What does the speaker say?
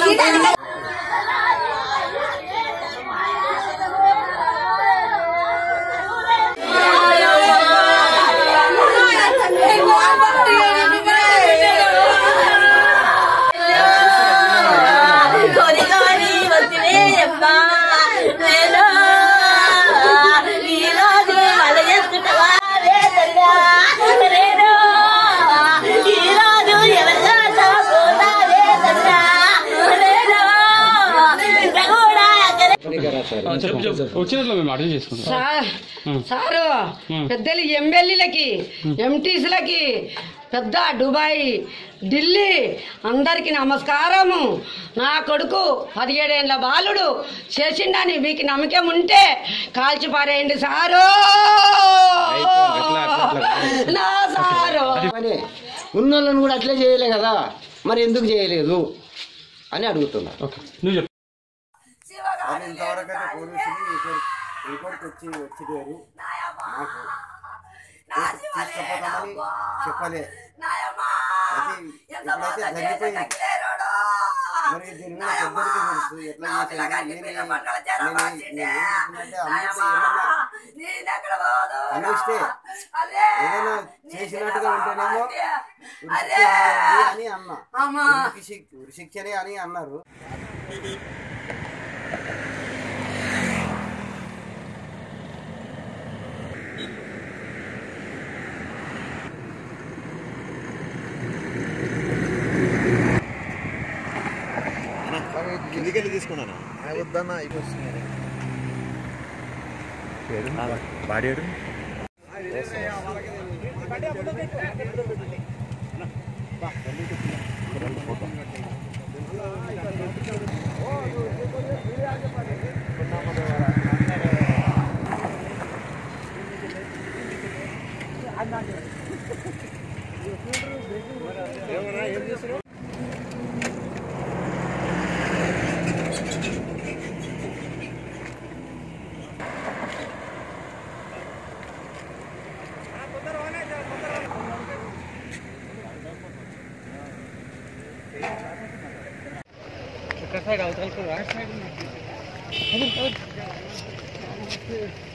కోరి కోరి వస్తే అబ్బా నేను ఈరోజు మళ్ళ చేసుకుంటావా లేదన్నా నేను ఈరోజు ఎవరిగా పోతా లేదన్నా నేను ఇంత కూడా చెప్పు చెప్పు వచ్చినట్లు మేము అర్థం చేసుకుంటాం సార్ సారు పెద్దలు ఎమ్మెల్యేలకి ఎంటీసీలకి పెద్ద దుబాయ్ ఢిల్లీ అందరికి నమస్కారము నా కొడుకు పదిహేడేళ్ళ బాలుడు చేసిండని మీకు నమ్మకం ఉంటే కాల్చి పారేయండి సారు నా సారు అని ఉన్నోళ్ళని కూడా అట్లే చేయలే కదా మరి ఎందుకు చేయలేదు అని అడుగుతున్నా ఓకే నువ్వు చెప్పు అది ఇంతవరకు అయితే పోలీసులు రిపోర్ట్ రిపోర్ట్ వచ్చి వచ్చిపోయారు నాకు తీసుకుపోతామని చెప్పలే అయితే ఇప్పుడైతే జరిగిపోయింది మరి దీని మీద పెద్దలకి తెలుసు ఎట్లా చేసేది నేను నేను నేను ఏం చెప్తున్నంటే అమ్మితే ఏమన్నా అనిస్తే ఏదైనా చేసినట్టుగా ఉంటేనేమో ఉరి శిక్ష వేయండి అని అన్నా ఉరికి శిక్- ఉరి శిక్షనే అని అన్నారు కిందికెళ్ళి తీసుకున్నాను వద్దన్నా అయిపోతుంది బాడీ ఎక్కడ సైడ్ అవతల